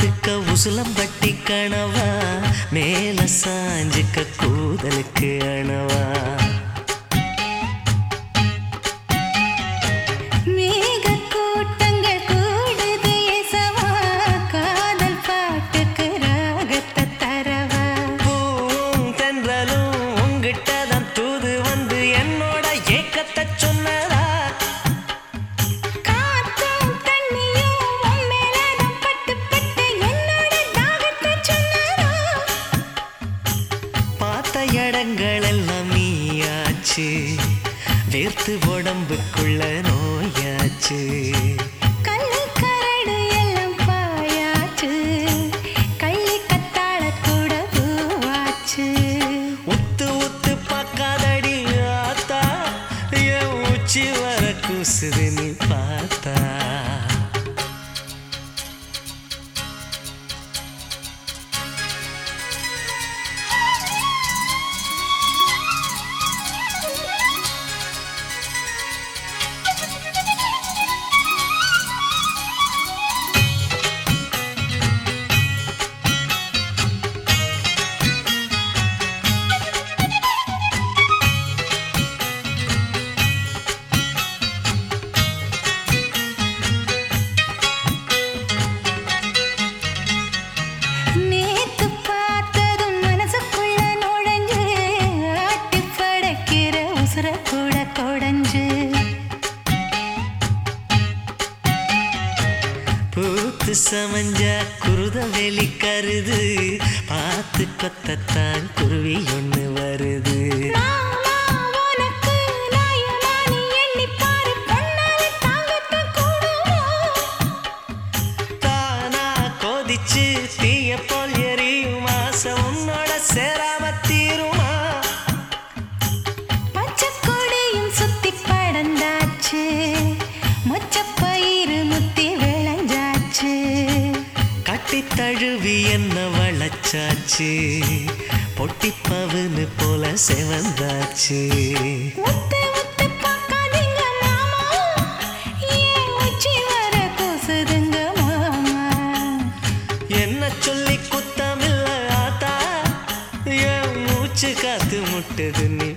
படுக்க உசுலம்பட்டி கணவா மேல சாஞ்சுக்க கூதலுக்கு அணவா மேகக் கூட்டங்கள் கூடுது இசவா, காதல் பாட்டுக்கு ராகத்தை தரவா பூவும் தென்றலும் உங்கிட்ட தான் தூது வந்து என்னோட ஏக்கத்தை சொன்னதா காத்தும் தண்ணியும் உன் மேலதான் பட்டு பட்டு என்னோட தாகத்தை சொன்னதா பார்த்த இடங்கள் எல்லாம் நீயாச்சு வேர்த்து உடம்புக்குள்ள நோயாச்சு கள்ளு கரடு எல்லாம் பாயாச்சு கள்ளி கத்தாழ கூட பூவாச்சு உத்து உத்து பார்க்காதடி ஆத்தா என் உச்சி வர கூசுது நீ பார்த்தா நேத்து பார்த்ததும் மனசுக்குள்ள நுழைஞ்சு ஆட்டி படைக்கிற உசுர கூட கொடைஞ்சு பூத்து சமஞ்ச குருத வெளி கருது பார்த்து கொத்தத்தான் குருவி ஒண்ணு வருது மாமா உனக்கு நாயனானி எண்ணிப் பாரு பொன்னால தாங்கத்தான் கூடுமா தானா கொதிச்சு தீய போல் எரியும் ஆசை உன்னோட சேராம தீருமா பச்சைக்கொடியும் சுத்தி படந்தாச்சு மொச்சப்பயிறு முத்தி விளைஞ்சாச்சு கட்டி தழுவி என்ன வளச்சாச்சு பொட்டி பவுனு போல செவந்தாச்சு முத்து முத்து பார்க்காதீங்க மாமா ஏன் உச்சி வர கூசுதுங்க மாமா என்ன சொல்லி குத்தமில்ல ஆத்தா என் மூச்சு காத்து முட்டுது நீ